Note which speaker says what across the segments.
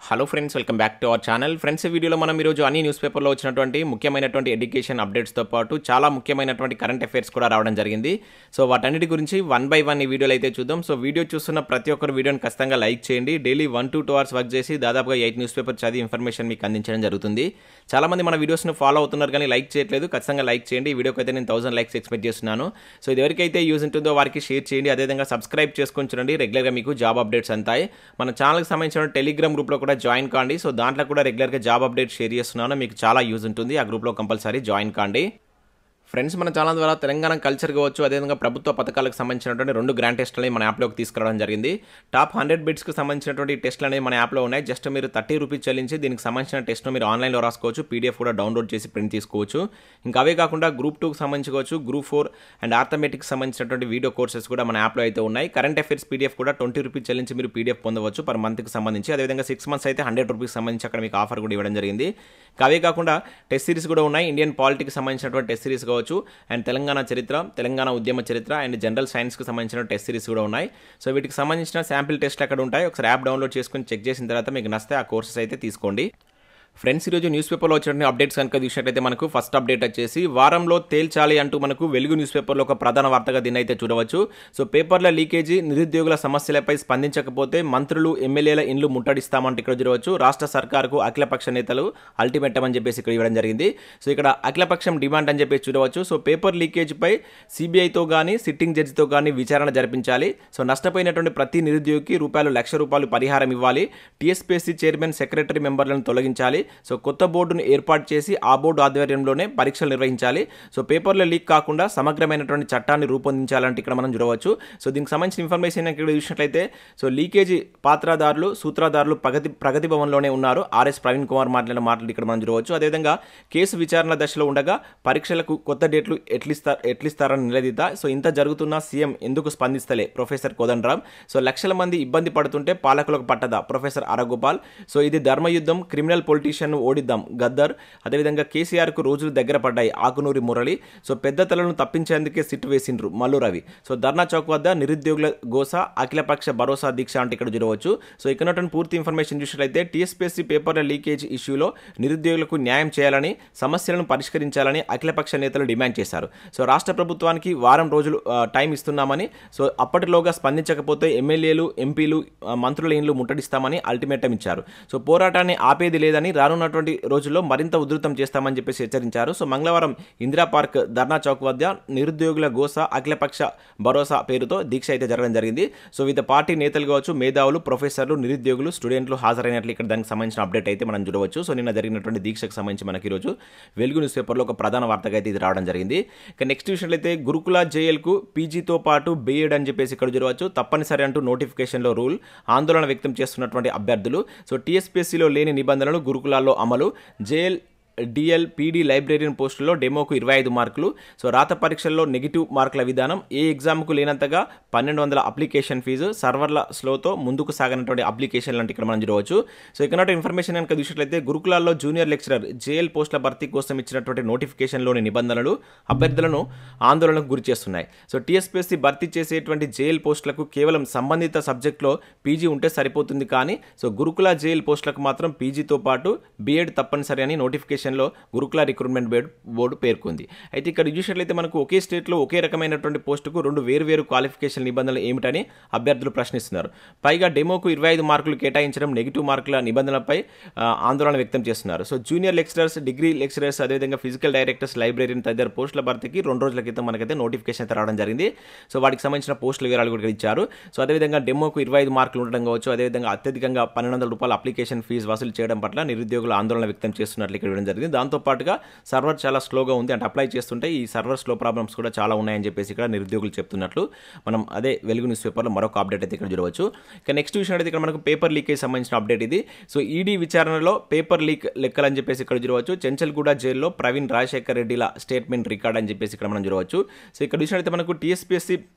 Speaker 1: hello friends welcome back to our channel friends ఈ వీడియోలో మనం ఈరోజు అన్ని న్యూస్ పేపర్లో వచ్చినటువంటి ముఖ్యమైనటువంటి ఎడ్యుకేషన్ అప్డేట్స్తో పాటు చాలా ముఖ్యమైనటువంటి కరెంట్ అఫైర్స్ కూడా రావడం జరిగింది సో వాటన్నిటి గురించి వన్ బై వన్ ఈ వీడియోలో అయితే చూద్దాం సో వీడియో చూస్తున్న ప్రతి ఒక్కరు వీడియోని ఖచ్చితంగా లైక్ చేయండి daily one to two hours work చేసి దాదాపుగా ఎయిట్ న్యూస్ పేపర్ చదివి ఇన్ఫర్మేషన్ మీకు అందించడం జరుగుతుంది చాలామంది మన వీడియోస్ని ఫాలో అవుతున్నారు కానీ లైక్ చేయట్లేదు ఖచ్చితంగా లైక్ చేయండి ఈ వీడియోకి అయితే నేను థౌసండ్ లైక్స్ ఎక్స్పెక్ట్ చేస్తున్నాను సో ఇది ఎవరికైతే యూజ్ ఉంటుందో వారికి షేర్ చేయండి అదేవిధంగా సబ్స్క్రైబ్ చేసుకొని చూడండి రెగ్యులర్గా మీకు జాబ్ అప్డేట్స్ అంతాయి మన ఛానల్కి సంబంధించిన టెలిగ్రామ్ గ్రూప్లో కూడా జాయిన్ కాండి సో దాంట్లో కూడా రెగ్యులర్గా జాబ్ అప్డేట్ షేర్ చేస్తున్నాను మీకు చాలా యూజ్ ఉంటుంది ఆ గ్రూప్లో కంపల్సరీ జాయిన్ కాండి ఫ్రెండ్స్ మన ఛానల్ ద్వారా తెలంగాణ కల్చర్ కావచ్చు అదేవిధంగా ప్రభుత్వ పథకాలకు సంబంధించినటువంటి రెండు గ్రాండ్ టెస్ట్లని మన యాప్లోకి తీసుకురావడం జరిగింది టాప్ హండ్రెడ్ బిట్స్కి సంబంధించినటువంటి టెస్ట్లు అనేవి మన యాప్లో ఉన్నాయి జస్ట్ మీరు థర్టీ రూపీస్ చెల్లించి దీనికి సంబంధించిన టెస్ట్ను మీరు ఆన్లైన్లో రాసుకోవచ్చు పీడిఎఫ్ కూడా డౌన్లోడ్ చేసి ప్రింట్ తీసుకోవచ్చు ఇంకా అవే కాకుండా గ్రూప్ టూకి సంబంధించుకోవచ్చు గ్రూప్ ఫోర్ అండ్ ఆర్థమెటిక్స్ సంబంధించినటువంటి వీడియో కోర్సెస్ కూడా మన యాప్లో అయితే ఉన్నాయి కరెంట్ అఫైర్స్ పీడిఎఫ్ కూడా ట్వంటీ రూపీస్ చెల్లించి మీరు పీడిఎఫ్ పొందవచ్చు పర్ మంత్కి సంబంధించి అదేవిధంగా సిక్స్ మంత్స్ అయితే హండ్రెడ్ రూపీస్ సంబంధించి అక్కడ మీకు ఆఫర్ కూడా ఇవ్వడం జరిగింది ఇంకా అవే కాకుండా టెస్ట్ సిరీస్ కూడా ఉన్నాయి ఇండియన్ పాలిటిక్స్ సంబంధించినటువంటి టెస్ట్ సిరీస్ కావచ్చు అండ్ తెలంగాణ చరిత్ర తెలంగాణ ఉద్యమ చరిత్ర అండ్ జనరల్ సైన్స్కి సంబంధించిన టెస్ట్ సిరీస్ కూడా ఉన్నాయి సో వీటికి సంబంధించిన శాంపిల్ టెస్ట్లు అక్కడ ఉంటాయి ఒకసారి యాప్ డౌన్లోడ్ చేసుకొని చెక్ చేసిన తర్వాత మీకు నచ్చితే ఆ కోర్సెస్ అయితే తీసుకోండి ఫ్రెండ్స్ ఈరోజు న్యూస్ పేపర్లో వచ్చిన అప్డేట్స్ కనుక చూసినట్లయితే మనకు ఫస్ట్ అప్డేట్ వచ్చేసి వారంలో తేల్చాలి అంటూ మనకు వెలుగు న్యూస్ పేపర్లో ఒక ప్రధాన వార్తగా దీన్ని అయితే చూడవచ్చు సో పేపర్ల లీకేజీ నిరుద్యోగుల సమస్యలపై స్పందించకపోతే మంత్రులు ఎమ్మెల్యేల ఇండ్లు ముట్టడిస్తామంటూ ఇక్కడ చూడవచ్చు రాష్ట్ర సర్కారుకు అఖిలపక్ష నేతలు అల్టిమేటం అని చెప్పేసి ఇక్కడ ఇవ్వడం జరిగింది సో ఇక్కడ అఖిలపక్షం డిమాండ్ అని చెప్పేసి చూడవచ్చు సో పేపర్ లీకేజ్పై సిబిఐతో కానీ సిట్టింగ్ జడ్జితో కానీ విచారణ జరిపించాలి సో నష్టపోయినటువంటి ప్రతి నిరుద్యోగికి రూపాయలు లక్ష రూపాయలు పరిహారం ఇవ్వాలి టీఎస్పీఎస్సీ చైర్మన్ సెక్రటరీ మెంబర్లను తొలగించాలి సో కొత్త బోర్డును ఏర్పాటు చేసి ఆ బోర్డు ఆధ్వర్యంలోనే పరీక్షలు నిర్వహించాలి సో పేపర్లో లీక్ కాకుండా సమగ్రమైనటువంటి చట్టాన్ని రూపొందించాలంటే ఇక్కడ మనం చూడవచ్చు సో దీనికి సంబంధించిన ఇన్ఫర్మేషన్ ఇక్కడ చూసినట్లయితే సో లీకేజీ పాత్రదారులు సూత్రధారులు ప్రగతి ప్రగతి భవన్లోనే ఉన్నారు ఆర్ఎస్ ప్రవీణ్ కుమార్ మాట్లాడిన మాటలు ఇక్కడ మనం చూడవచ్చు అదేవిధంగా కేసు విచారణ దశలో ఉండగా పరీక్షలకు కొత్త డేట్లు ఎట్లిస్తారు ఎట్లిస్తారని నిలదీత సో ఇంత జరుగుతున్నా సీఎం ఎందుకు స్పందిస్తలే ప్రొఫెసర్ కోదండరామ్ సో లక్షల మంది ఇబ్బంది పడుతుంటే పాలకులకు పట్టదా ప్రొఫెసర్ అరగోపాల్ సో ఇది ధర్మయుద్ధం క్రిమినల్ పొలిటీషియన్ పొజిషన్ను ఓడిద్దాం గద్దర్ అదేవిధంగా కేసీఆర్కు రోజులు దగ్గర పడ్డాయి ఆకునూరి మురళి సో పెద్ద తలను తప్పించేందుకే సిట్టు వేసిండ్రు మల్లు రవి సో ధర్నా చౌక్ వద్ద నిరుద్యోగుల గోస అఖిలపక్ష భరోసా దీక్ష అంటే ఇక్కడ చూడవచ్చు సో ఇక్కడ పూర్తి ఇన్ఫర్మేషన్ చూసినట్లయితే టీఎస్పీఎస్సీ పేపర్ల లీకేజ్ ఇష్యూలో నిరుద్యోగులకు న్యాయం చేయాలని సమస్యలను పరిష్కరించాలని అఖిలపక్ష నేతలు డిమాండ్ చేశారు సో రాష్ట్ర ప్రభుత్వానికి వారం రోజులు టైం ఇస్తున్నామని సో అప్పటిలోగా స్పందించకపోతే ఎమ్మెల్యేలు ఎంపీలు మంత్రుల ఇండ్లు ముట్టడిస్తామని అల్టిమేటం ఇచ్చారు సో పోరాటాన్ని ఆపేది లేదని రానున్నటువంటి రోజుల్లో మరింత ఉధృతం చేస్తామని చెప్పేసి హెచ్చరించారు సో మంగళవారం ఇందిరా పార్క్ ధర్నా చౌక్ వద్ద నిరుద్యోగుల గోస అఖిలపక్ష భరోసా పేరుతో దీక్ష అయితే జరగడం జరిగింది సో వివిధ పార్టీ నేతలు కావచ్చు మేధావులు ప్రొఫెసర్లు నిరుద్యోగులు స్టూడెంట్లు హాజరైనట్లు ఇక్కడ దానికి సంబంధించిన అప్డేట్ అయితే మనం చూడవచ్చు సో నిన్న జరిగినటువంటి దీక్షకు సంబంధించి మనకి ఈరోజు వెలుగు న్యూస్ పేపర్లో ఒక ప్రధాన వార్తగా అయితే ఇది రావడం జరిగింది ఇక నెక్స్ట్ విషయంలో గురుకుల జేఎల్కు పీజీతో పాటు బీఎడ్ అని చెప్పేసి ఇక్కడ చూడవచ్చు తప్పనిసరి అంటూ నోటిఫికేషన్లో రూల్ ఆందోళన వ్యక్తం చేస్తున్నటువంటి అభ్యర్థులు సో టీఎస్పీఎస్సీలో లేని నిబంధనలు గురుకులాల్లో అమలు జేఎల్ డిఎల్ పీడీ లైబ్రరీన్ పోస్టుల్లో డెమోకు ఇరవై ఐదు మార్కులు సో రాత పరీక్షల్లో నెగిటివ్ మార్కుల విధానం ఏ ఎగ్జామ్కు లేనంతగా పన్నెండు వందల అప్లికేషన్ ఫీజు సర్వర్ల స్లోతో ముందుకు సాగినటువంటి అప్లికేషన్లు అంటే ఇక్కడ మనం చూడవచ్చు సో ఇక్కడ ఇన్ఫర్మేషన్ కనుక చూసినట్లయితే గురుకులాల్లో జూనియర్ లెక్చరర్ జేఎల్ పోస్టుల భర్తీ కోసం ఇచ్చినటువంటి నోటిఫికేషన్లోని నిబంధనలు అభ్యర్థులను ఆందోళనకు గురి చేస్తున్నాయి సో టీఎస్పీఎస్సీ భర్తీ చేసేటువంటి జేఎల్ పోస్టులకు కేవలం సంబంధిత సబ్జెక్ట్లో పీజీ ఉంటే సరిపోతుంది కానీ సో గురుకుల జేఎల్ పోస్టులకు మాత్రం పీజీతో పాటు బీఎడ్ తప్పనిసరి అని నోటిఫికేషన్ లో గురుకుల రిక్రూట్మెంట్ బోర్డు పేర్కొంది అయితే ఇక్కడ చూసినట్లయితే మనకు ఒకే స్టేట్లో ఒకే రకమైనటువంటి పోస్టుకు రెండు వేరు క్వాలిఫికేషన్ నిబంధనలు ఏమిటని అభ్యర్థులు ప్రశ్నిస్తున్నారు పైగా డెమోకు ఇరవై ఐదు మార్కులు కేటాయించడం నెగిటివ్ మార్కుల నిబంధనలపై ఆందోళన వ్యక్తం చేస్తున్నారు so junior lecturers degree lecturers అదేవిధంగా ఫిజికల్ డైరెక్టర్స్ లైబ్రరీని తదితర పోస్టుల భర్తీకి రెండు రోజుల క్రితం మనకైతే నోటిఫికేషన్ అయితే రావడం జరిగింది సో వాటికి సంబంధించిన పోస్టుల వివరాలు కూడా ఇచ్చారు సో అదేవిధంగా డెమోకు ఇరవై ఐదు మార్కులు ఉండడం కావచ్చు అదేవిధంగా అత్యధికంగా పన్నెండు వందల రూపాయల అప్లికేషన్ ఫీజు వసూలు చేయడం పట్ల నిరుద్యోగులు ఆందోళన వ్యక్తం చేస్తున్నట్లు ఇక్కడ ఇవ్వడం జరిగింది దాంతోపాటుగా సర్వర్ చాలా స్లోగా ఉంది అంటే అప్లై చేస్తుంటే ఈ సర్వర్ స్లో ప్రాబ్లమ్స్ కూడా చాలా ఉన్నాయని చెప్పేసి ఇక్కడ నిరుద్యోగులు చెప్తున్నట్లు మనం అదే వెలుగు న్యూస్ పేపర్లో మరొక అప్డేట్ అయితే ఇక్కడ చూడవచ్చు ఇక నెక్స్ట్ విషయం అయితే ఇక్కడ మనకు పేపర్ లీకేజ్ సంబంధించిన అప్డేట్ ఇది సో ఈడీ విచారణలో పేపర్ లీక్ లెక్కలని చెప్పేసి ఇక్కడ చూడవచ్చు చెంచల్గూడ జైల్లో ప్రవీణ్ రాజశేఖర్ రెడ్డిల స్టేట్మెంట్ రికార్డ్ అని చెప్పేసి ఇక్కడ మనం చూడవచ్చు సో ఇక్కడ చూసినట్లయితే మనకు టీఎస్పీఎస్సీ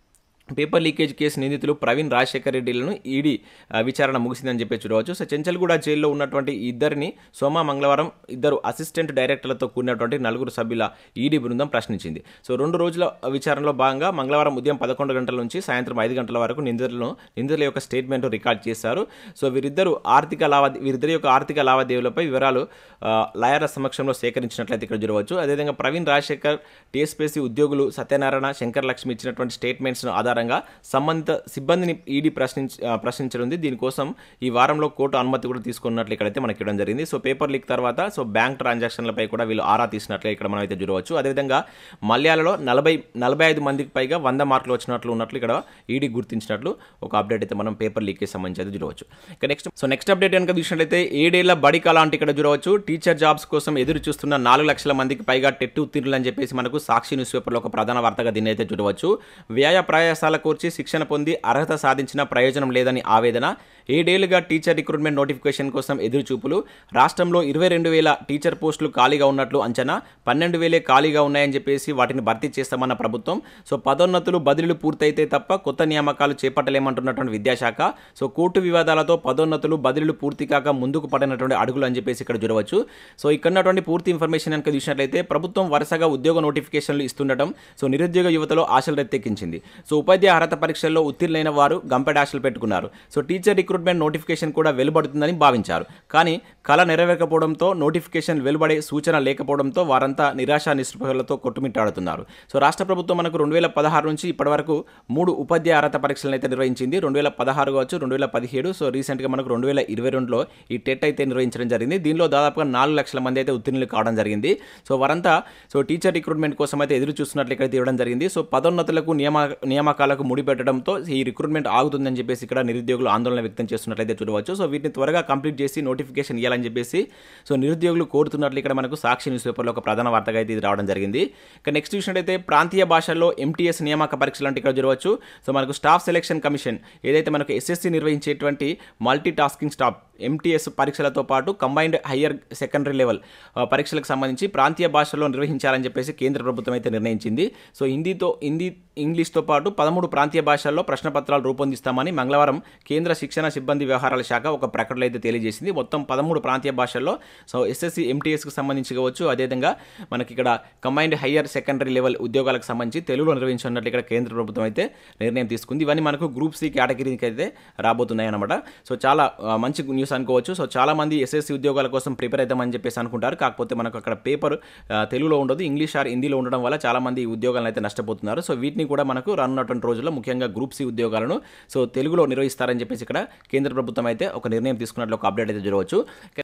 Speaker 1: పేపర్ లీకేజ్ కేసు నిందితులు ప్రవీణ్ రాజశేఖర్ రెడ్డిలను ఈడీ ఆ, విచారణ ముగిసిందని చెప్పి చూడవచ్చు సో చెంచల్గూడ జైల్లో ఉన్నటువంటి ఈ ఇద్దరిని సోమ మంగళవారం ఇద్దరు అసిస్టెంట్ డైరెక్టర్లతో కూడినటువంటి నలుగురు సభ్యుల ఈడీ బృందం ప్రశ్నించింది సో రెండు రోజుల విచారణలో భాగంగా మంగళవారం ఉదయం పదకొండు గంటల నుంచి సాయంత్రం ఐదు గంటల వరకు నిందితులను నిందితుల యొక్క స్టేట్మెంట్ రికార్డ్ చేశారు సో వీరిద్దరు ఆర్థిక లావాదే వీరిద్దరి యొక్క ఆర్థిక లావాదేవీలపై వివరాలు ఆ, లాయర్ల సమక్షంలో సేకరించినట్లయితే ఇక్కడ చూడవచ్చు అదేవిధంగా ప్రవీణ్ రాజశేఖర్ టీఎస్పీసీ ఉద్యోగులు సత్యనారాయణ శంకర్ లక్ష్మి ఇచ్చినటువంటి స్టేట్మెంట్స్ను ఆధారంగా సంబంధిత సిబ్బందిని ఈడీ ప్రశ్నించ ఆ, ప్రశ్నించనుంది దీనికోసం ఈ వారంలో కోర్టు అనుమతి కూడా తీసుకున్నట్లు ఇక్కడైతే మనకి ఇవ్వడం జరిగింది సో పేపర్ లీక్ తర్వాత సో బ్యాంక్ ట్రాన్సాక్షన్లపై కూడా వీళ్ళు ఆరా తీసినట్లు ఇక్కడ మనం అయితే చూడవచ్చు అదేవిధంగా మలయాళలో నలభై నలభై ఐదు మందికి పైగా వంద మార్కులు వచ్చినట్లు ఉన్నట్లు ఇక్కడ ఈడీ గుర్తించినట్లు ఒక అప్డేట్ అయితే మనం పేపర్ లీక్కి సంబంధించి అయితే చూడవచ్చు ఇక నెక్స్ట్ సో నెక్స్ట్ అప్డేట్ కనుక చూసినట్లయితే ఏడేళ్ల బడి కళ అంటే ఇక్కడ చూడవచ్చు టీచర్ జాబ్స్ కోసం ఎదురు చూస్తున్న నాలుగు లక్షల మందికి పైగా టెట్ ఉత్తీర్ణులు అని చెప్పేసి మనకు సాక్షి న్యూస్ పేపర్లో ఒక ప్రధాన వార్తగా దీన్ని అయితే చూడవచ్చు వ్యయ ప్రయాసాల కోర్చి శిక్షణ పొంది అర్హత సాధించిన ప్రయోజనం లేదని ఆవేదన ఏడేళ్లుగా టీచర్ రిక్రూట్మెంట్ నోటిఫికేషన్ కోసం ఎదురుచూపులు రాష్ట్రంలో ఇరవై రెండు వేల టీచర్ పోస్టులు ఖాళీగా ఉన్నట్లు అంచనా పన్నెండు వేలే ఖాళీగా ఉన్నాయని చెప్పేసి వాటిని భర్తీ చేస్తామన్న ప్రభుత్వం సో పదోన్నతులు బదిలీలు పూర్తయితే తప్ప కొత్త నియామకాలు చేపట్టలేమంటున్నటువంటి విద్యాశాఖ సో కోర్టు వివాదాలతో పదోన్నతులు బదిలీలు పూర్తి కాక ముందుకు పడినటువంటి అడుగులు అని చెప్పేసి ఇక్కడ చూడవచ్చు సో ఇక్కడ ఉన్నటువంటి పూర్తి ఇన్ఫర్మేషన్ కనుక చూసినట్లయితే ప్రభుత్వం వరుసగా ఉద్యోగ నోటిఫికేషన్లు ఇస్తుండటం సో నిరుద్యోగ యువతలో ఆశలు రెత్తెక్కించింది సో ఉపాధ్యాయ అర్హత పరీక్షల్లో ఉత్తీర్ణులైన వారు గంపెడ ఆశలు పెట్టుకున్నారు సో టీచర్ రిక్రూట్మెంట్ నోటిఫికేషన్ కూడా వెలువడుతుందని భావించారు కానీ కళ నెరవేరకపోవడంతో నోటిఫికేషన్ వెలువడే సూచన లేకపోవడంతో వారంతా నిరాశ నిస్పృహలతో కొట్టుమిట్టాడుతున్నారు సో రాష్ట్ర ప్రభుత్వం మనకు రెండు వేల పదహారు నుంచి ఇప్పటివరకు మూడు ఉపాధ్యాయ అర్హత పరీక్షలను అయితే నిర్వహించింది రెండు వేల పదహారు కావచ్చు రెండు వేల పదిహేడు సో రీసెంట్గా మనకు రెండు వేల ఇరవై రెండులో ఈ టెట్ అయితే నిర్వహించడం జరిగింది దీనిలో దాదాపుగా నాలుగు లక్షల మంది అయితే ఉత్తీర్ణులు కావడం జరిగింది సో వారంతా సో టీచర్ రిక్రూట్మెంట్ కోసం అయితే ఎదురు చూస్తున్నట్లు ఇక్కడ ఇవ్వడం జరిగింది సో పదోన్నతులకు నియామ నియామకాలకు ముడిపెట్టడంతో ఈ రిక్రూట్మెంట్ ఆగుతుందని చెప్పేసి ఇక్కడ నిరుద్యోగులు ఆందోళన వ్యక్తం చేస్తున్నట్లయితే చూడవచ్చు సో వీటిని త్వరగా కంప్లీట్ చేసి నోటిఫికేషన్ ఇవ్వాలని చెప్పేసి సో నిరుద్యోగులు కోరుతున్నట్లు ఇక్కడ మనకు సాక్షి న్యూస్ పేపర్లో ఒక ప్రధాన వార్తగా అయితే ఇది రావడం జరిగింది ఇక నెక్స్ట్ చూసినట్టయితే ప్రాంతీయ భాషల్లో ఎంటీఎస్ నియామక పరీక్షలు అంటే ఇక్కడ చూడవచ్చు సో మనకు స్టాఫ్ సెలెక్షన్ కమిషన్ ఏదైతే మనకు ఎస్ఎస్సి నిర్వహించేటువంటి మల్టీ టాస్కింగ్ స్టాఫ్ ఎంటీఎస్ పరీక్షలతో పాటు కంబైన్డ్ హయ్యర్ సెకండరీ లెవెల్ ఆ, పరీక్షలకు సంబంధించి ప్రాంతీయ భాషల్లో నిర్వహించాలని చెప్పేసి కేంద్ర ప్రభుత్వం అయితే నిర్ణయించింది సో హిందీతో హిందీ ఇంగ్లీష్తో పాటు పదమూడు ప్రాంతీయ భాషల్లో ప్రశ్నపత్రాలు రూపొందిస్తామని మంగళవారం కేంద్ర శిక్షణ సిబ్బంది వ్యవహారాల శాఖ ఒక ప్రకటనలో అయితే తెలియజేసింది మొత్తం పదమూడు ప్రాంతీయ భాషల్లో సో ఎస్ఎస్సి ఎంటీఎస్కి సంబంధించి కావచ్చు అదేవిధంగా మనకి ఇక్కడ కంబైన్డ్ హయ్యర్ సెకండరీ లెవెల్ ఉద్యోగాలకు సంబంధించి తెలుగులో నిర్వహించినట్లు ఇక్కడ కేంద్ర ప్రభుత్వం అయితే నిర్ణయం తీసుకుంది ఇవన్నీ మనకు గ్రూప్ సి కేటగిరీకి అయితే రాబోతున్నాయి అనమాట సో చాలా ఆ, మంచి న్యూస్ అనుకోవచ్చు సో చాలా మంది ఎస్ఎస్సి ఉద్యోగాల కోసం ప్రిపేర్ అవుతామని చెప్పేసి అనుకుంటారు కాకపోతే మనకు అక్కడ పేపర్ తెలుగులో ఉండదు ఇంగ్లీష్ ఆర్ హిందీలో ఉండడం వల్ల చాలా మంది ఈ ఉద్యోగాలను అయితే నష్టపోతున్నారు సో వీటిని కూడా మనకు రానున్నటువంటి రోజుల్లో ముఖ్యంగా గ్రూప్ సి ఉద్యోగాలను సో తెలుగులో నిర్వహిస్తారని చెప్పేసి ఇక్కడ కేంద్ర ప్రభుత్వం అయితే ఒక నిర్ణయం తీసుకున్నట్లు ఒక అప్డేట్ అయితే చూడవచ్చు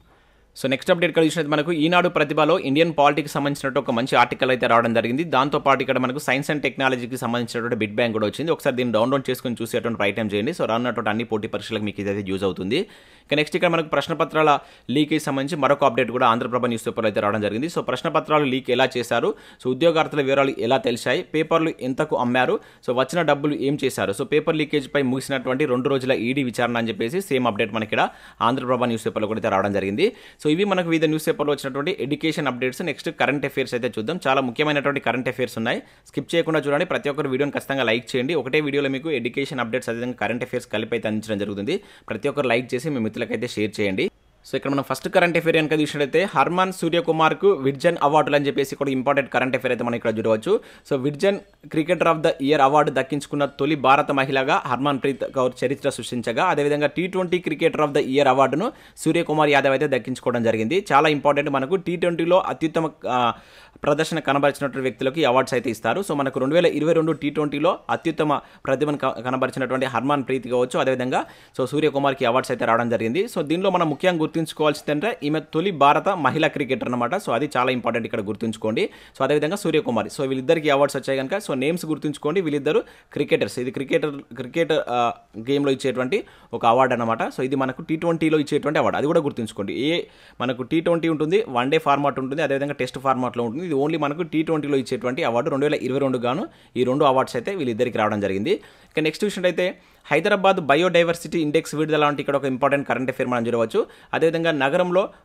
Speaker 1: సో నెక్స్ట్ అప్డేట్ ఇక్కడ చూసినట్టు మనకు ఈనాడు ప్రతిభలో ఇండియన్ పాలిటిక్స్ సంబంధించినట్టు ఒక మంచి ఆర్టికల్ అయితే రావడం జరిగింది దాంతో పాటు ఇక్కడ మనకు సైన్స్ అండ్ టెక్నాలజీకి సంబంధించినటువంటి బిట్ బ్యాంక్ కూడా వచ్చింది ఒకసారి దీన్ని డౌన్లోడ్ చేసుకుని చూసేటువంటి ప్రయత్నం చేయండి సో రానున్నటువంటి అన్ని పోటీ పరీక్షలకు మీకు ఇదైతే యూజ్ అవుతుంది ఇక నెక్స్ట్ ఇక్కడ మనకు ప్రశ్నపత్రాల లీకేజ్ సంబంధించి మరొక అప్డేట్ కూడా ఆంధ్రప్రభ న్యూస్ పేపర్లో అయితే రావడం జరిగింది సో ప్రశ్నపత్రాలు లీక్ ఎలా చేశారు సో ఉద్యోగార్థుల వివరాలు ఎలా తెలిసాయి పేపర్లు ఎంతకు అమ్మారు సో వచ్చిన డబ్బులు ఏం చేశారు సో పేపర్ లీకేజ్ పై ముగిసినటువంటి రెండు రోజుల ఈడీ విచారణ అని చెప్పేసి సేమ్ అప్డేట్ మనకి ఇక్కడ ఆంధ్రప్రభ న్యూస్ పేపర్లో కూడా అయితే రావడం జరిగింది సో ఇవి మనకు వివిధ న్యూస్ పేపర్లో వచ్చినటువంటి education updates next current affairs అయితే చూద్దాం చాలా ముఖ్యమైనటువంటి కరెంట్ అఫేర్స్ ఉన్నాయి స్కిప్ చేయకుండా చూడండి ప్రతి ఒక్కరు వీడియోని ఖచ్చితంగా లైక్ చేయండి ఒకటే వీడియోలో మీకు ఎడ్యుకేషన్ అప్డేట్స్ అదేవిధంగా కరెంట్ అఫేర్స్ కలిపి అయితే అందించడం జరుగుతుంది ప్రతి ఒక్కరు లైక్ చేసి మీ మిత్రులకైతే షేర్ చేయండి సో ఇక్కడ మనం ఫస్ట్ కరెంట్ అఫేర్ కనుక చూసినట్టయితే హర్మాన్ సూర్యకుమార్కు విర్జన్ అవార్డులు అని చెప్పేసి కూడా ఇంపార్టెంట్ కరెంట్ అఫేర్ అయితే మనం ఇక్కడ చూడవచ్చు సో విర్జన్ cricketer of the year award దక్కించుకున్న తొలి భారత మహిళగా హర్మాన్ ప్రీత్ కౌర్ చరిత్ర సృష్టించగా అదేవిధంగా T twenty cricketer of the year అవార్డును సూర్యకుమార్ యాదవ్ అయితే దక్కించుకోవడం జరిగింది చాలా ఇంపార్టెంట్ మనకు టీ ట్వంటీలో అత్యుత్తమ ఆ, ప్రదర్శన కనబరిచినటువంటి వ్యక్తులకు ఈ అవార్డ్స్ అయితే ఇస్తారు సో మనకు రెండు వేల ఇరవై రెండు టీ ట్వంటీలో అత్యుత్తమ ప్రతిభను క- కనబరిచినటువంటి హర్మాన్ ప్రీత్ కావచ్చు అదేవిధంగా సో సూర్యకుమార్కి అవార్డ్స్ అయితే రావడం జరిగింది సో దీనిలో మనం ముఖ్యంగా గుర్తుంచుకోవాల్సిందంటే ఈమె తొలి భారత మహిళా క్రికెటర్ అనమాట సో అది చాలా ఇంపార్టెంట్ ఇక్కడ గుర్తుంచుకోండి సో అదేవిధంగా సూర్యకుమారి సో వీళ్ళిద్దరికి అవార్డ్స్ వచ్చాయి కనుక సో నేమ్స్ గుర్తుంచుకోండి వీళ్ళిద్దరు క్రికెటర్స్ ఇది క్రికెటర్ క్రికెట్ గేమ్లో ఇచ్చేటువంటి ఒక అవార్డు అనమాట సో ఇది మనకు టీ ట్వంటీలో ఇచ్చేటువంటి అవార్డు అది కూడా గుర్తుంచుకోండి ఏ మనకు టీ ట్వంటీ ఉంటుంది వన్ డే ఫార్మాట్ ఉంటుంది అదేవిధంగా టెస్ట్ ఫార్మాట్లో ఉంటుంది ఇది ఓన్లీ మనకు టీ ట్వంటీలో ఇచ్చేటువంటి అవార్డు రెండు వేల ఇరవై రెండు గాను ఈ రెండు అవార్డ్స్ అయితే వీళ్ళిద్దరికి రావడం జరిగింది ఇక నెక్స్ట్ చూసినట్టయితే హైదరాబాద్ బయోడైవర్సిటీ ఇండెక్స్ విడుదల అంటే ఇక్కడ ఒక ఇంపార్టెంట్ కరెంట్ అఫేర్ మనం చూడవచ్చు అదేవిధంగా నగరంలో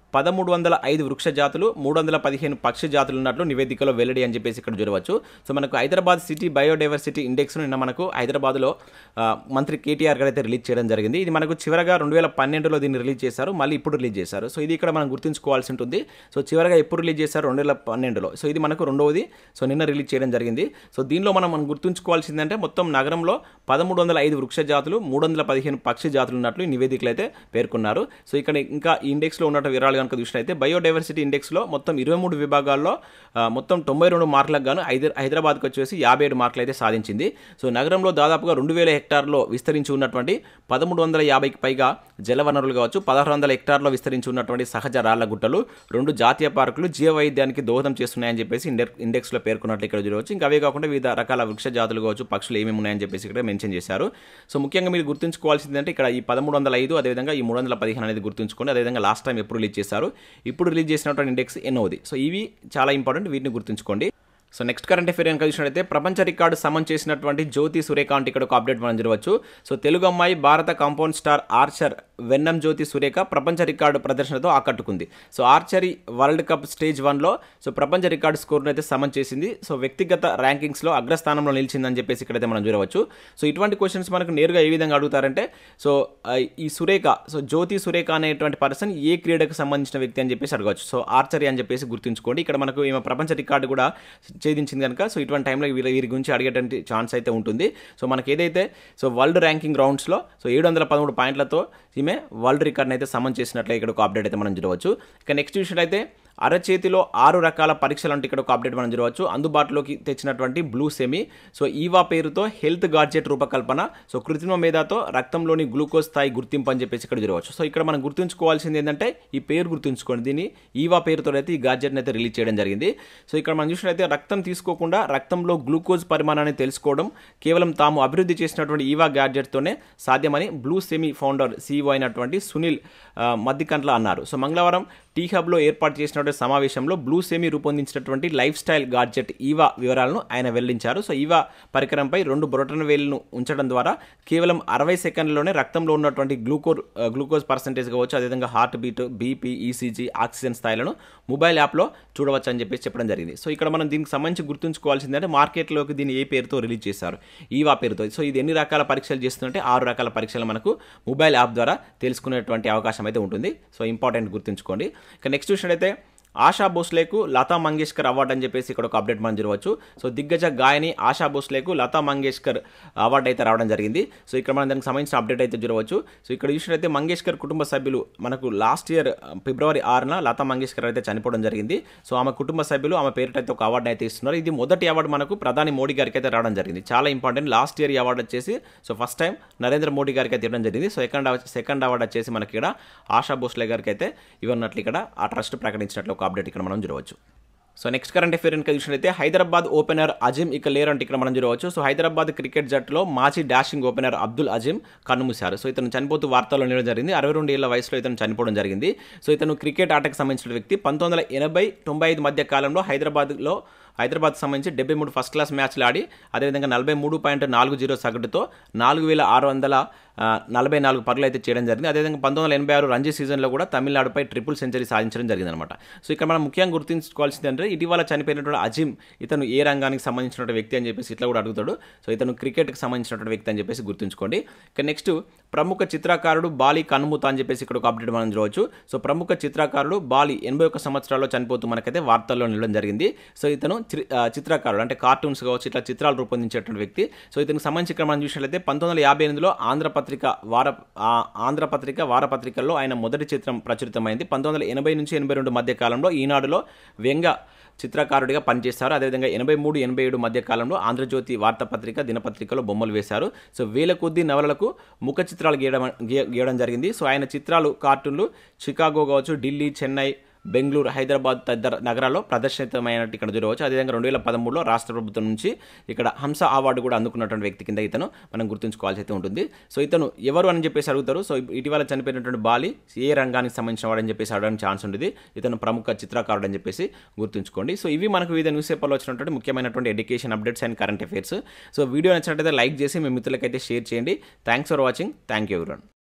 Speaker 1: పదమూడు వందల ఐదు వృక్ష జాతులు మూడు వందల పదిహేను పక్షి జాతులు ఉన్నట్లు నివేదికలో వెల్లడి అని చెప్పేసి ఇక్కడ చూడవచ్చు సో మనకు హైదరాబాద్ సిటీ బయోడైవర్సిటీ ఇండెక్స్ను నిన్న మనకు హైదరాబాద్లో ఆ, మంత్రి కేటీఆర్ గారు అయితే రిలీజ్ చేయడం జరిగింది ఇది మనకు చివరగా రెండు వేల పన్నెండులో దీన్ని రిలీజ్ చేశారు మళ్ళీ ఇప్పుడు రిలీజ్ చేశారు సో ఇది ఇక్కడ మనం గుర్తుంచుకోవాల్సి ఉంటుంది సో చివరగా ఎప్పుడు రిలీజ్ చేశారు రెండు వేల పన్నెండులో సో ఇది మనకు రెండవది సో నిన్న రిలీజ్ చేయడం జరిగింది సో దీనిలో మనం మనం గుర్తుంచుకోవాల్సిందంటే మొత్తం నగరంలో పదమూడు వందల ఐదు వృక్ష జాతులు మూడు వందల పదిహేను పక్షి జాతులు ఉన్నట్లు ఈ నివేదికలు అయితే పేర్కొన్నారు సో ఇక్కడ ఇంకా ఈ ఇండెక్స్లో ఉన్నట్టు వివరాలు కనుక చూసినట్లయితే బయోడైవర్సిటీ ఇండెక్స్లో మొత్తం ఇరవై మూడు విభాగాల్లో ఆ, మొత్తం తొంభై రెండు మార్కులకు గాను హైదర్ హైదరాబాద్కి వచ్చేసి యాభై ఏడు మార్కులు అయితే సాధించింది సో నగరంలో దాదాపుగా రెండు వేల హెక్టార్లో విస్తరించి ఉన్నటువంటి పదమూడు వందల యాభైకి పైగా జలవనరులు కావచ్చు పదహారు వందల హెక్టార్లో విస్తరించి ఉన్నటువంటి సహజ రాళ్ల గుట్టలు రెండు జాతీయ పార్కులు జీవ వైద్యానికి దోహదం చేస్తున్నాయని చెప్పేసి ఇండెక్ ఇండెక్స్లో పేర్కొన్నట్లు ఇక్కడ చూడవచ్చు ఇంకా అవే కాకుండా వివిధ రకాల వృక్ష జాతులు కావచ్చు పక్షులు ఏమేమి ఉన్నాయని చెప్పేసి ఇక్కడ మెన్షన్ చేశారు సో ముఖ్యంగా మీరు గుర్తుంచుకోవాల్సిందంటే ఇక్కడ ఈ పదమూడు వందల ఐదు అదేవిధంగా ఈ మూడు వందల పదిహేను అనేది గుర్తుంచుకోండి అదేవిధంగా లాస్ట్ టైం ఎప్పుడు రిలీజ్ చేశారు ఇప్పుడు రిలీజ్ చేసినటువంటి ఇండెక్స్ ఎన్నోది సో ఇవి చాలా ఇంపార్టెంట్ వీటిని గుర్తుంచుకోండి సో నెక్స్ట్ కరెంట్ అఫేర్ కనుక చూసినట్లయితే ప్రపంచ రికార్డు సమన్ చేసినటువంటి జ్యోతి సూర్యకాంత్ ఇక్కడ ఒక అప్డేట్ మనం చూడవచ్చు సో తెలుగు అమ్మాయి భారత compound star archer Vennam Jyothi Surekha ప్రపంచ రికార్డు ప్రదర్శనతో ఆకట్టుకుంది so archery world cup stage వన్లో సో ప్రపంచ రికార్డు స్కోర్ను అయితే సమన్ చేసింది సో వ్యక్తిగత ర్యాంకింగ్స్లో అగ్రస్థానంలో నిలిచిందని చెప్పేసి ఇక్కడైతే మనం చూడవచ్చు సో ఇటువంటి క్వశ్చన్స్ మనకు నేరుగా ఏ విధంగా అడుగుతారంటే సో ఆ, ఈ సురేఖ సో జ్యోతి సురేఖ అనేటువంటి పర్సన్ ఏ క్రీడకు సంబంధించిన వ్యక్తి అని చెప్పేసి అడగవచ్చు సో ఆర్చరీ అని చెప్పేసి గుర్తుంచుకోండి ఇక్కడ మనకు ఈమె ప్రపంచ రికార్డు కూడా ఛేదించింది కనుక సో ఇటువంటి టైంలో వీరి వీరి గురించి అడిగేటువంటి ఛాన్స్ అయితే ఉంటుంది సో మనకి ఏదైతే సో వరల్డ్ ర్యాంకింగ్ రౌండ్స్లో సో ఏడు వందల పదమూడు పాయింట్లతో ఈమె వరల్డ్ రికార్డ్ని అయితే సమన్ చేసినట్లే ఇక్కడ ఒక అప్డేట్ అయితే మనం చూడవచ్చు ఇక నెక్స్ట్ చూసినట్లయితే అరచేతిలో ఆరు రకాల పరీక్షలు అంటే ఇక్కడ ఒక అప్డేట్ మనం చూడవచ్చు అందుబాటులోకి తెచ్చినటువంటి బ్లూ సెమీ సో ఈవా పేరుతో హెల్త్ గాడ్జెట్ రూపకల్పన సో కృత్రిమ మేధాతో రక్తంలోని గ్లూకోజ్ స్థాయి గుర్తింపు అని చెప్పేసి ఇక్కడ చూడవచ్చు సో ఇక్కడ మనం గుర్తుంచుకోవాల్సింది ఏంటంటే ఈ పేరు గుర్తుంచుకోండి దీన్ని ఈవా పేరుతో అయితే ఈ గాడ్జెట్ని అయితే రిలీజ్ చేయడం జరిగింది సో ఇక్కడ మనం చూసినట్లయితే రక్తం తీసుకోకుండా రక్తంలో గ్లూకోజ్ పరిమాణాన్ని తెలుసుకోవడం కేవలం తాము అభివృద్ధి చేసినటువంటి ఈవా గ్యాడ్జెట్తోనే సాధ్యమని బ్లూ సెమీ ఫౌండర్ సీఈఓ అయినటువంటి సునీల్ ఆ, మద్దికంట్ల అన్నారు సో మంగళవారం టీ హబ్లో ఏర్పాటు చేసినటువంటి సమావేశంలో బ్లూ సెమీ రూపొందించినటువంటి లైఫ్ స్టైల్ గాడ్జెట్ ఈవా వివరాలను ఆయన వెల్లడించారు సో ఈవా పరికరంపై రెండు బొరటన వేలును ఉంచడం ద్వారా కేవలం అరవై సెకండ్లలోనే రక్తంలో ఉన్నటువంటి గ్లూకోజ్ గ్లూకోజ్ పర్సంటేజ్ కావచ్చు అదేవిధంగా heartbeat BP ECG oxygen స్థాయిలను మొబైల్ యాప్లో చూడవచ్చు అని చెప్పేసి చెప్పడం జరిగింది సో ఇక్కడ మనం దీనికి సంబంధించి గుర్తుంచుకోవాల్సింది అంటే మార్కెట్లోకి దీన్ని ఏ పేరుతో రిలీజ్ చేశారు ఈవా పేరుతో సో ఇది ఎన్ని రకాల పరీక్షలు చేస్తుంటే ఆరు రకాల పరీక్షలు మనకు మొబైల్ యాప్ ద్వారా తెలుసుకునేటువంటి అవకాశం అయితే ఉంటుంది సో ఇంపార్టెంట్ గుర్తుంచుకోండి ఇక నెక్స్ట్ చూసినట్టయితే ఆశా భోస్లేకు లతా మంగేష్కర్ అవార్డు అని చెప్పేసి ఇక్కడ ఒక అప్డేట్ మనం చూడవచ్చు సో దిగ్గజ గాయని ఆశా భోస్లేకు లతా మంగేష్కర్ అవార్డు అయితే రావడం జరిగింది సో ఇక్కడ మనం దానికి సంబంధించిన అప్డేట్ అయితే చూడవచ్చు సో ఇక్కడ చూసినట్లయితే మంగేష్కర్ కుటుంబ సభ్యులు మనకు లాస్ట్ ఇయర్ ఫిబ్రవరి ఆరున లతా మంగేష్కర్ అయితే చనిపోవడం జరిగింది సో ఆమె కుటుంబ సభ్యులు ఆమె పేరిట అయితే ఒక అవార్డు అయితే ఇస్తున్నారు ఇది మొదటి అవార్డు మనకు ప్రధాని మోడీ గారికి అయితే రావడం జరిగింది చాలా ఇంపార్టెంట్ లాస్ట్ ఇయర్ ఈ అవార్డు వచ్చేసి so first time Narendra Modi గారికి అయితే ఇవ్వడం జరిగింది సో సెకండ్ సెకండ్ అవార్డు వచ్చేసి మనకి ఇక్కడ ఆశా భోస్లే గారికి అయితే ఇవ్వన్నట్లు ఇక్కడ ఆ ట్రస్ట్ ప్రకటించినట్లు ఒక అప్డేట్ ఇక్కడ మనం చూడవచ్చు సో నెక్స్ట్ కరెంట్ అఫేర్ కనుక చూసినట్లయితే హైదరాబాద్ ఓపెనర్ అజిమ్ ఇక లేరంటే ఇక్కడ మనం చూడవచ్చు సో హైదరాబాద్ క్రికెట్ జట్టులో మాజీ డాషింగ్ ఓపెనర్ అబ్దుల్ అజిమ్ కన్నుమూశారు సో ఇతను చనిపోతూ వార్తల్లో నిలడం జరిగింది అరవై రెండు ఏళ్ల వయసులో ఇతను చనిపోవడం జరిగింది సో ఇతను క్రికెట్ ఆటకు సంబంధించిన వ్యక్తి పంతొమ్మిది వందల ఎనభై తొంభై ఐదు మధ్య కాలంలో హైదరాబాద్లో హైదరాబాద్ సంబంధించి డెబ్బై మూడు ఫస్ట్ క్లాస్ మ్యాచ్లు ఆడి అదేవిధంగా నలభై మూడు పాయింట్ నాలుగు జీరో సగటుతో నాలుగు వేల ఆరు వందల ఆ, నలభై నాలుగు పరుగులు అయితే చేయడం జరిగింది అదేవిధంగా పంతొమ్మిది వందల ఎనభై ఆరు రంజీ సీజన్లో కూడా తమిళనాడుపై ట్రిపుల్ సెంచరీ సాధించడం జరిగింది అనమాట సో ఇక్కడ మనం ముఖ్యంగా గుర్తుంచుకోవాల్సింది అంటే ఇటీవల చనిపోయినటువంటి అజిమ్ ఇతను ఏ రంగానికి సంబంధించినటువంటి వ్యక్తి అని చెప్పేసి ఇట్లా కూడా అడుగుతాడు సో ఇతను క్రికెట్కి సంబంధించినటువంటి వ్యక్తి అని చెప్పేసి గుర్తుంచుకోండి ఇక నెక్స్ట్ ప్రముఖ చిత్రకారుడు బాలి కనుముత అని చెప్పేసి ఇక్కడ ఒక అప్డేట్ మనం చూడవచ్చు సో ప్రముఖ చిత్రకారుడు బాలి ఎనభై ఒక్క సంవత్సరాల్లో చనిపోతూ మనకైతే వార్తల్లో నిలడం జరిగింది సో ఇతను చి- ఆ, చిత్రకారుడు అంటే కార్టూన్స్ కావచ్చు ఇట్లా చిత్రాలు రూపొందించేటువంటి వ్యక్తి సో ఇతనికి సంబంధించి ఇక్కడ మనం చూసినట్లయితే పంతొమ్మిది వందల యాభై ఎనిమిదిలో ఆంధ్రపత్రిక వార ఆ, ఆంధ్రపత్రిక వారపత్రికల్లో ఆయన మొదటి చిత్రం ప్రచురితమైంది పంతొమ్మిది వందల ఎనభై నుంచి ఎనభై రెండు మధ్య కాలంలో ఈనాడులో వ్యంగ చిత్రకారుడిగా పనిచేస్తారు అదేవిధంగా ఎనభై మూడు ఎనభై ఏడు మధ్య కాలంలో ఆంధ్రజ్యోతి వార్తాపత్రిక దినపత్రికలో బొమ్మలు వేశారు సో వేల కొద్ది నవలలకు ముఖ చిత్రాలు గీయడం గీయ- గీయడం జరిగింది సో ఆయన చిత్రాలు కార్టూన్లు చికాగో కావచ్చు ఢిల్లీ చెన్నై బెంగళూరు హైదరాబాద్ తదితర నగరాల్లో ప్రదర్శితమైనట్టు ఇక్కడ చూడవచ్చు అదేవిధంగా రెండు వేల పదమూడులో రాష్ట్ర ప్రభుత్వం నుంచి ఇక్కడ హంస అవార్డు కూడా అందుకున్నటువంటి వ్యక్తి కింద ఇతను మనం గుర్తుంచుకోవాల్సి అయితే ఉంటుంది సో ఇతను ఎవరు అని చెప్పేసి అడుగుతారు సో ఇటీవల చనిపోయినటువంటి బాలి ఏ రంగానికి సంబంధించిన వాడు అని చెప్పేసి అడగడానికి ఛాన్స్ ఉంటుంది ఇతను ప్రముఖ చిత్రకారుడు అని చెప్పేసి గుర్తుంచుకోండి సో ఇవి మనకు వివిధ న్యూస్ పేపర్లో వచ్చినటువంటి ముఖ్యమైనటువంటి education updates and current affairs so video నచ్చినట్లయితే లైక్ చేసి మీ మిత్రులకైతే షేర్ చేయండి thanks for watching thank you ఎవరన్